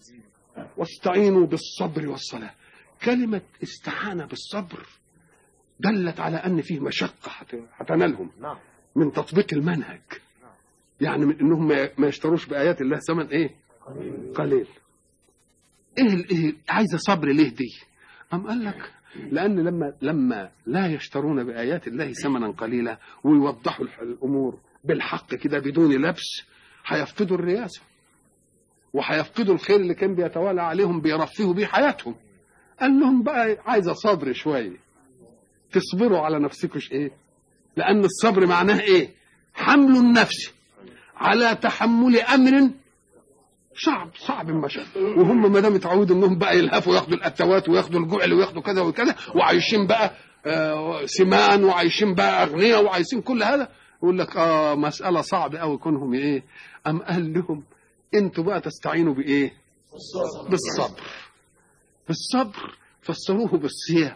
واستعينوا بالصبر والصلاة كلمة استعانة بالصبر دلت على أن فيه مشقة هت- هتنالهم نعم من تطبيق المنهج يعني من انهم ما- ما يشتروش بايات الله ثمن ايه قليل ايه ال- ايه عايزه صبر ليه دي ام قال لك لان لما لما لا يشترون بايات الله ثمنا قليلا ويوضحوا الح- الامور بالحق كده بدون لبس هيفقدوا الرياسه وهيفقدوا الخير اللي كان بيتوالى عليهم بيرفهوا بيه حياتهم قال لهم بقى عايزه صبر شويه تصبروا على نفسكم ايه لأن الصبر معناه إيه؟ حمل النفس على تحمل أمر صعب صعب المشقة وهم ما دام اتعودوا انهم بقى يلهفوا ياخدوا الاتوات وياخدوا الجعل وياخدوا كذا وكذا وعايشين بقى آه، سمان وعايشين بقى اغنياء وعايشين كل هذا يقول لك اه مساله صعبه قوي كونهم ايه ام قال لهم انتوا بقى تستعينوا بايه بالصبر بالصبر فسروه بالصيام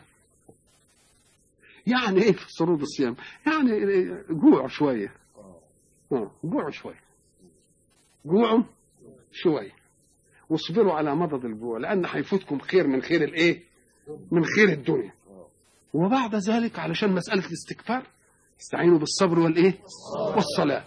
يعني ايه فسروه بالصيام يعني جوع شويه آه، جوع شويه جوعوا شويه واصبروا على مضض الجوع لان هيفوتكم خير من خير الايه من خير الدنيا وبعد ذلك علشان مساله الاستكفار استعينوا بالصبر والايه والصلاه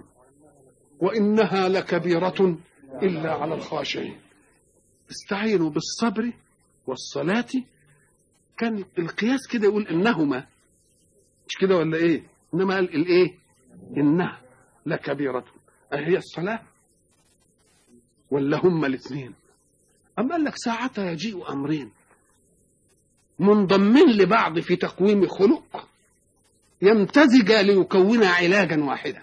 وانها لكبيره الا على الخاشعين استعينوا بالصبر والصلاه كان القياس كده يقول انهما مش كده ولا ايه انما قال الايه انها لكبيره اهي الصلاه ولا هما الاثنين أم قال لك ساعتها يجيء أمرين منضمين لبعض في تقويم خلق يمتزج ليكون علاجا واحدا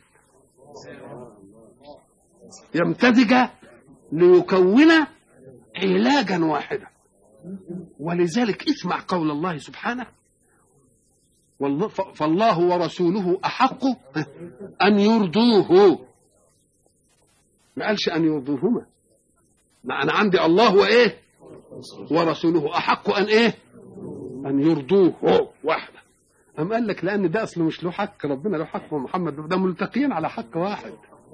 يمتزج ليكون علاجا واحدا ولذلك اسمع قول الله سبحانه والله ف- فالله ورسوله أحق أن يرضوه ما قالش أن يرضوهما ما أنا عندي الله وإيه ورسوله أحق أن إيه أن يرضوه هو واحدة أم قال لك لأن ده أصله مش له حق ربنا له حق ومحمد ده ملتقيين على حق واحد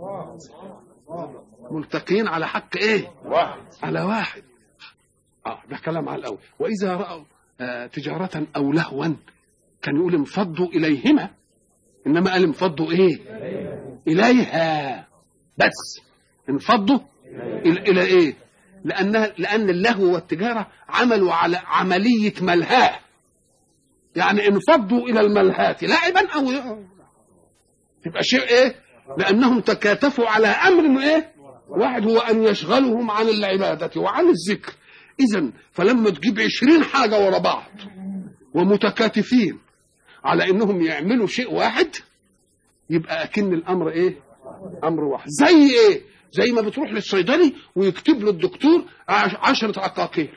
ملتقيين على حق إيه واحد على واحد اه ده كلام على الاول واذا راوا آه تجاره او لهوا كان يقول انفضوا اليهما انما قال انفضوا ايه اليها بس انفضوا الى, إلى ايه لانها لان اللهو والتجاره عملوا على عمليه ملهاه يعني انفضوا الى الملهات لعبا او تبقى شيء ايه لانهم تكاتفوا على امر ايه واحد هو ان يشغلهم عن العباده وعن الذكر اذا فلما تجيب عشرين حاجه ورا بعض ومتكاتفين على انهم يعملوا شيء واحد يبقى اكن الامر ايه امر واحد زي ايه زي ما بتروح للصيدلي ويكتب له الدكتور عش- عشرة عقاقير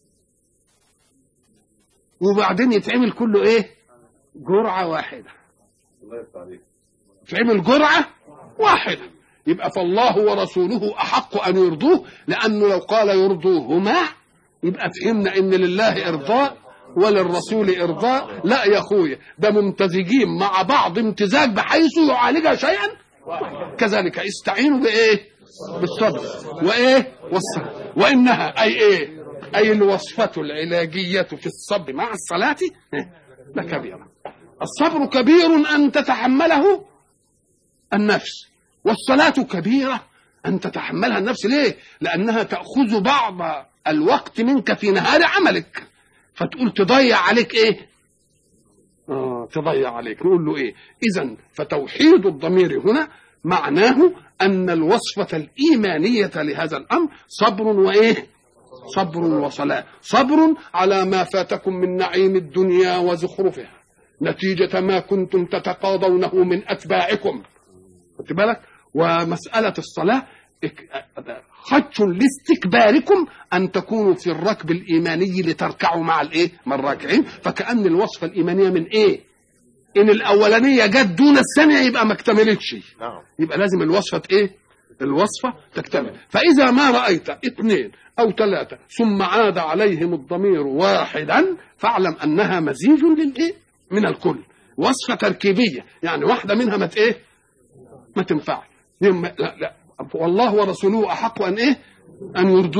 وبعدين يتعمل كله ايه جرعة واحدة الله يفتح عليك تعمل جرعة واحدة يبقى فالله ورسوله أحق أن يرضوه لأنه لو قال يرضوهما يبقى فهمنا إن لله إرضاء وللرسول إرضاء لا يا أخويا ده ممتزجين مع بعض امتزاج بحيث يعالج شيئا كذلك استعينوا بإيه بالصبر وإيه والصلاة وإنها أي إيه أي الوصفة العلاجية في الصبر مع الصلاة لكبيرة الصبر كبير أن تتحمله النفس والصلاة كبيرة أن تتحملها النفس ليه؟ لأنها تأخذ بعض الوقت منك في نهار عملك فتقول تضيع عليك إيه؟ آه تضيع عليك نقول له إيه؟ إذا فتوحيد الضمير هنا معناه أن الوصفة الإيمانية لهذا الأمر صبر وإيه؟ صبر وصلاة صبر على ما فاتكم من نعيم الدنيا وزخرفها نتيجة ما كنتم تتقاضونه من أتباعكم خدت بالك ومسألة الصلاة اك- خدش لاستكباركم أن تكونوا في الركب الإيماني لتركعوا مع الإيه؟ مع الراكعين فكأن الوصفة الإيمانية من إيه؟ إن الأولانية جت دون الثانية يبقى ما اكتملتش نعم يبقى لازم الوصفة ايه الوصفة تكتمل فإذا ما رأيت اثنين أو ثلاثة ثم عاد عليهم الضمير واحدا فاعلم أنها مزيج للإيه من الكل وصفة تركيبية يعني واحدة منها ما ت- إيه ما تنفعش يم- لا لا والله ورسوله أحق أن إيه أن يرضوه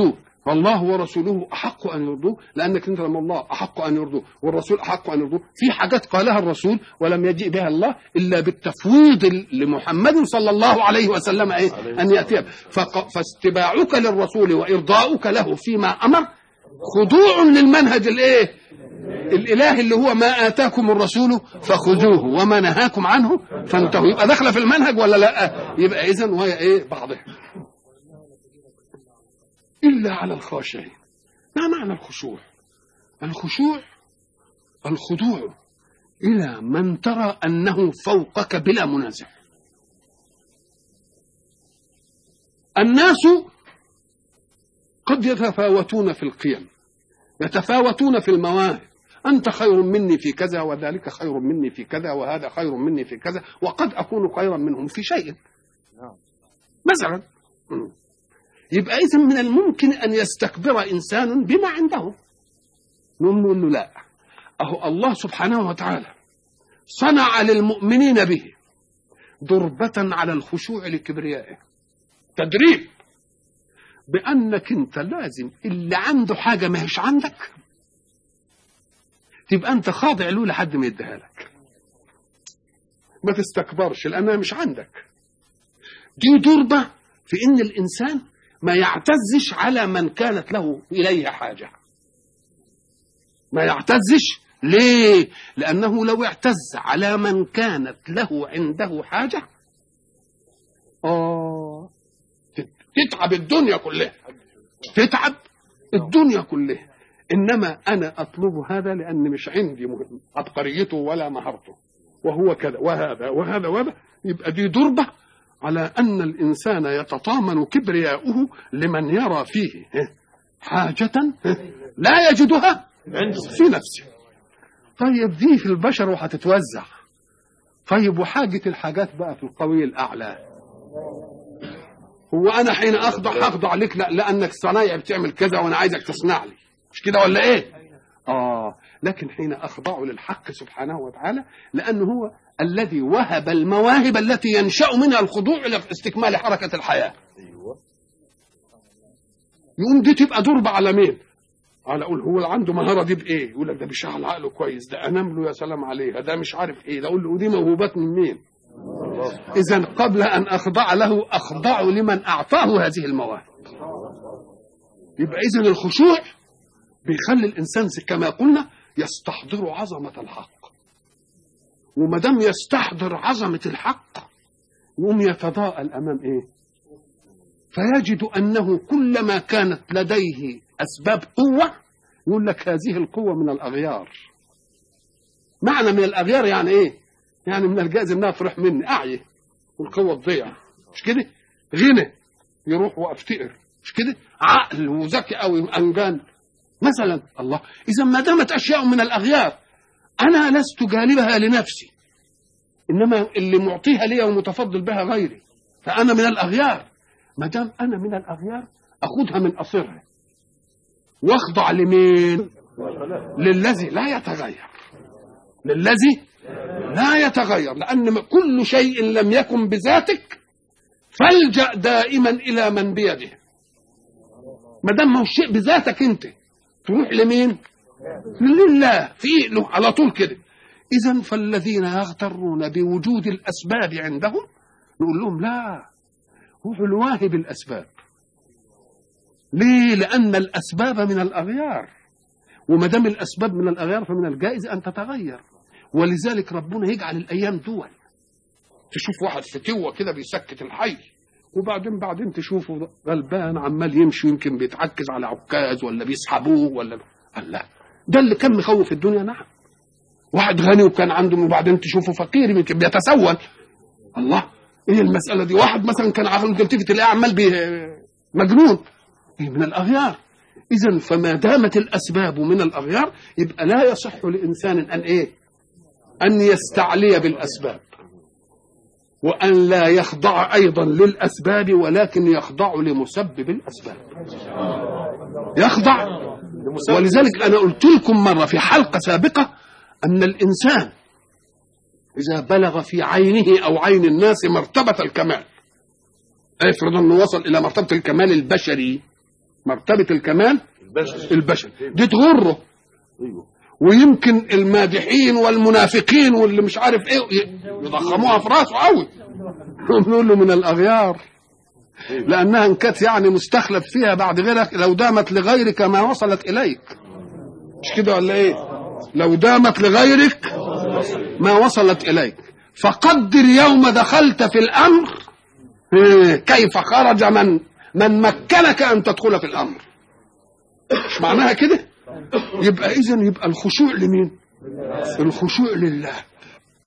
فالله ورسوله احق ان يرضوه لانك انت لما الله احق ان يرضوه والرسول احق ان يرضوه في حاجات قالها الرسول ولم يجيء بها الله الا بالتفويض لمحمد صلى الله عليه وسلم ايه ان ياتي فق- فاتباعك للرسول وارضاؤك له فيما امر خضوع للمنهج الايه الالهي اللي هو ما اتاكم الرسول فخذوه وما نهاكم عنه فانتهوا يبقى داخله في المنهج ولا لا يبقى اذا وهي ايه بعضها الا على الخاشعين ما معنى الخشوع الخشوع الخضوع الى من ترى انه فوقك بلا منازع الناس قد يتفاوتون في القيم يتفاوتون في المواهب أنت خير مني في كذا وذلك خير مني في كذا وهذا خير مني في كذا وقد أكون خيرا منهم في شيء مثلا م. يبقى إذا من الممكن أن يستكبر إنسان بما عنده نقوم نقول له لا أهو الله سبحانه وتعالى صنع للمؤمنين به ضربة على الخشوع لكبريائه تدريب بانك انت لازم اللي عنده حاجه ما هيش عندك تبقى انت خاضع له لحد ما يديها لك ما تستكبرش لانها مش عندك دي ضربه في ان الانسان ما يعتزش على من كانت له اليه حاجه ما يعتزش ليه لانه لو اعتز على من كانت له عنده حاجه اه تتعب الدنيا كلها تتعب الدنيا كلها انما انا اطلب هذا لان مش عندي مهم عبقريته ولا مهارته وهو كذا وهذا وهذا وهذا يبقى دي ضربه على ان الانسان يتطامن كبرياؤه لمن يرى فيه حاجه لا يجدها في نفسه طيب دي في البشر وهتتوزع طيب وحاجه الحاجات بقى في القوي الاعلى هو انا حين اخضع هخضع لك لا لانك صنايع بتعمل كذا وانا عايزك تصنع لي مش كده ولا ايه اه لكن حين اخضع للحق سبحانه وتعالى لانه هو الذي وهب المواهب التي ينشا منها الخضوع الى استكمال حركه الحياه يقوم دي تبقى ضربه على مين على اقول هو اللي عنده مهاره دي بايه يقول لك ده بيشغل عقله كويس ده انام له يا سلام عليها ده مش عارف ايه ده اقول له دي موهوبات من مين إذا قبل أن أخضع له أخضع لمن أعطاه هذه المواهب يبقى إذا الخشوع بيخلي الإنسان كما قلنا يستحضر عظمة الحق وما دام يستحضر عظمة الحق يقوم يتضاءل أمام إيه؟ فيجد أنه كلما كانت لديه أسباب قوة يقول لك هذه القوة من الأغيار معنى من الأغيار يعني إيه؟ يعني من الجائز انها تروح مني اعي والقوه تضيع مش كده غنى يروح وافتقر مش كده عقل وذكي قوي انجان مثلا الله اذا ما دامت اشياء من الاغيار انا لست جالبها لنفسي انما اللي معطيها لي ومتفضل بها غيري فانا من الاغيار ما دام انا من الاغيار اخذها من قصرها واخضع لمين للذي لا يتغير للذي لا يتغير لأن كل شيء لم يكن بذاتك فالجأ دائما إلى من بيده ما دام ما هو الشيء بذاتك أنت تروح لمين؟ لله في له على طول كده إذا فالذين يغترون بوجود الأسباب عندهم نقول لهم لا روحوا لواهب الأسباب ليه؟ لأن الأسباب من الأغيار وما دام الأسباب من الأغيار فمن الجائز أن تتغير ولذلك ربنا يجعل الايام دول تشوف واحد فتوه كده بيسكت الحي وبعدين بعدين تشوفه غلبان عمال يمشي يمكن بيتعكز على عكاز ولا بيسحبوه ولا الله ده اللي كان مخوف الدنيا نعم واحد غني وكان عنده وبعدين تشوفه فقير يمكن بيتسول الله ايه المساله دي واحد مثلا كان عقله تلتفت تلاقيه عمال مجنون إيه من الاغيار اذا فما دامت الاسباب من الاغيار يبقى لا يصح لانسان ان ايه أن يستعلي بالأسباب وأن لا يخضع أيضا للأسباب ولكن يخضع لمسبب الأسباب يخضع ولذلك أنا قلت لكم مرة في حلقة سابقة أن الإنسان إذا بلغ في عينه أو عين الناس مرتبة الكمال افرض أنه وصل إلى مرتبة الكمال البشري مرتبه الكمال البشر البشري دي تغره ايوه ويمكن المادحين والمنافقين واللي مش عارف ايه ي- يضخموها في راسه قوي نقول له من الاغيار لانها ان كانت يعني مستخلف فيها بعد غيرك لو دامت لغيرك ما وصلت اليك مش كده ولا ايه لو دامت لغيرك ما وصلت اليك فقدر يوم دخلت في الامر إيه، كيف خرج من من مكنك ان تدخل في الامر مش معناها كده يبقى اذا يبقى الخشوع لمين الخشوع لله